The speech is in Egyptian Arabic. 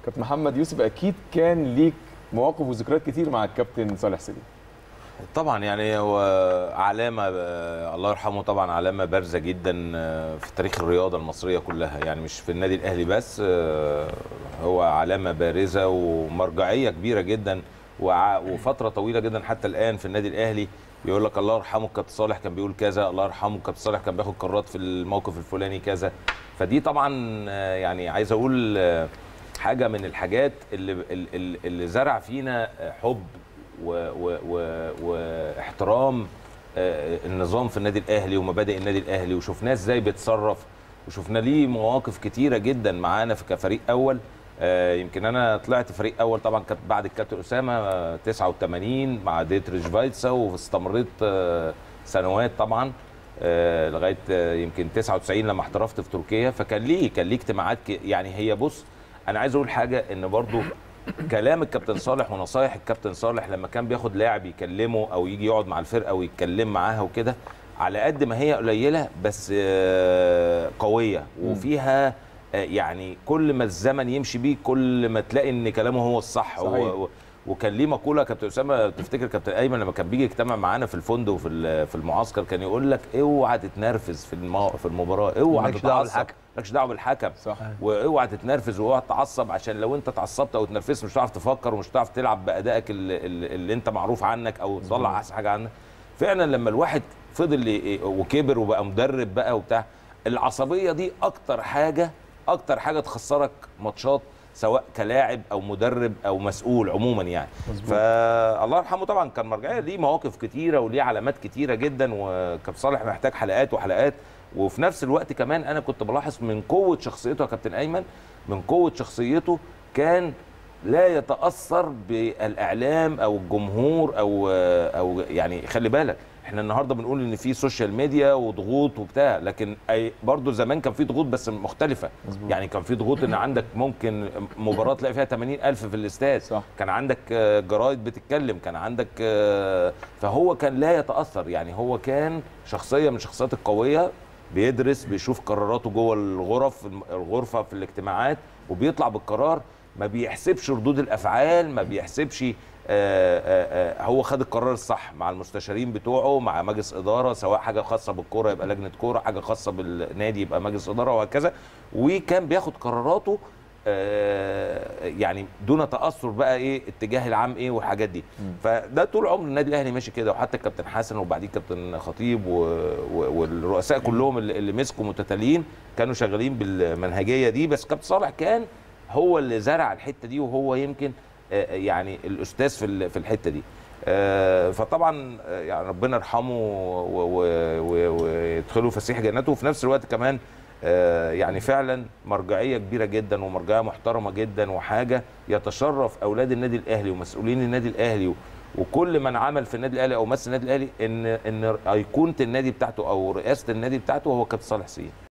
كابتن محمد يوسف اكيد كان ليك مواقف وذكريات كتير مع الكابتن صالح سليم طبعا يعني هو علامه آه، الله يرحمه طبعا علامه بارزه جدا آه، في تاريخ الرياضه المصريه كلها يعني مش في النادي الاهلي بس آه، هو علامه بارزه ومرجعيه كبيره جدا وع- وفتره طويله جدا حتى الان في النادي الاهلي يقول لك الله يرحمه الكابتن صالح كان بيقول كذا الله يرحمه الكابتن صالح كان بياخد قرارات في الموقف الفلاني كذا فدي طبعا آه، يعني عايز اقول آه، حاجه من الحاجات اللي اللي, اللي زرع فينا آه، حب و- و- و- واحترام آه، النظام في النادي الاهلي ومبادئ النادي الاهلي وشفناه ازاي بيتصرف وشفنا ليه مواقف كتيره جدا معانا في كفريق اول آه، يمكن انا طلعت فريق اول طبعا كانت بعد الكابتن اسامه آه، 89 مع ديتريش فايتسا واستمريت آه، سنوات طبعا آه، لغايه آه، يمكن 99 لما احترفت في تركيا فكان ليه كان ليه اجتماعات ك- يعني هي بص انا عايز اقول حاجه ان برضو كلام الكابتن صالح ونصايح الكابتن صالح لما كان بياخد لاعب يكلمه او يجي يقعد مع الفرقه ويتكلم معاها وكده على قد ما هي قليله بس آه، قويه وفيها آه، يعني كل ما الزمن يمشي بيه كل ما تلاقي ان كلامه هو الصح صحيح. و- و- وكان ليه مقوله كابتن اسامه تفتكر كابتن ايمن لما كان بيجي يجتمع معانا في الفندق وفي ال- في المعسكر كان يقول لك اوعى تتنرفز في المو... في المباراه اوعى مالكش دعوة تتعصب بالحكم. مالكش دعوه بالحكم صح واوعى تتنرفز واوعى تعصب عشان لو انت اتعصبت او اتنرفزت مش هتعرف تفكر ومش هتعرف تلعب بادائك اللي, اللي انت معروف عنك او تطلع احسن حاجه عنك فعلا لما الواحد فضل ي- وكبر وبقى مدرب بقى وبتاع العصبيه دي اكتر حاجه اكتر حاجه تخسرك ماتشات سواء كلاعب او مدرب او مسؤول عموما يعني مظبوط. فالله يرحمه طبعا كان مرجعيه ليه مواقف كتيره وليه علامات كتيره جدا وكابتن صالح محتاج حلقات وحلقات وفي نفس الوقت كمان انا كنت بلاحظ من قوه شخصيته يا كابتن ايمن من قوه شخصيته كان لا يتاثر بالاعلام او الجمهور او او يعني خلي بالك احنا النهارده بنقول ان في سوشيال ميديا وضغوط وبتاع لكن اي برضه زمان كان في ضغوط بس مختلفه مظبوط. يعني كان في ضغوط ان عندك ممكن مباراه تلاقي فيها 80 الف في الاستاد صح. كان عندك آه، جرايد بتتكلم كان عندك آه، فهو كان لا يتاثر يعني هو كان شخصيه من الشخصيات القويه بيدرس بيشوف قراراته جوه الغرف الغرفه في الاجتماعات وبيطلع بالقرار ما بيحسبش ردود الافعال ما بيحسبش آه، آه، آه، هو خد القرار الصح مع المستشارين بتوعه مع مجلس اداره سواء حاجه خاصه بالكوره يبقى لجنه كوره حاجه خاصه بالنادي يبقى مجلس اداره وهكذا وكان بياخد قراراته آه، يعني دون تاثر بقى ايه اتجاه العام ايه والحاجات دي فده طول عمر النادي الاهلي ماشي كده وحتى الكابتن حسن وبعدين كابتن خطيب و... و... والرؤساء كلهم اللي, اللي مسكوا متتاليين كانوا شغالين بالمنهجيه دي بس كابتن صالح كان هو اللي زرع الحته دي وهو يمكن آه، يعني الاستاذ في ال- في الحته دي آه، فطبعا آه، يعني ربنا يرحمه و- و- و- ويدخله فسيح جنته وفي نفس الوقت كمان آه، يعني فعلا مرجعيه كبيره جدا ومرجعيه محترمه جدا وحاجه يتشرف اولاد النادي الاهلي ومسؤولين النادي الاهلي و- وكل من عمل في النادي الاهلي او مثل النادي الاهلي ان ان ايقونه النادي بتاعته او رئاسه النادي بتاعته هو كابتن صالح سليم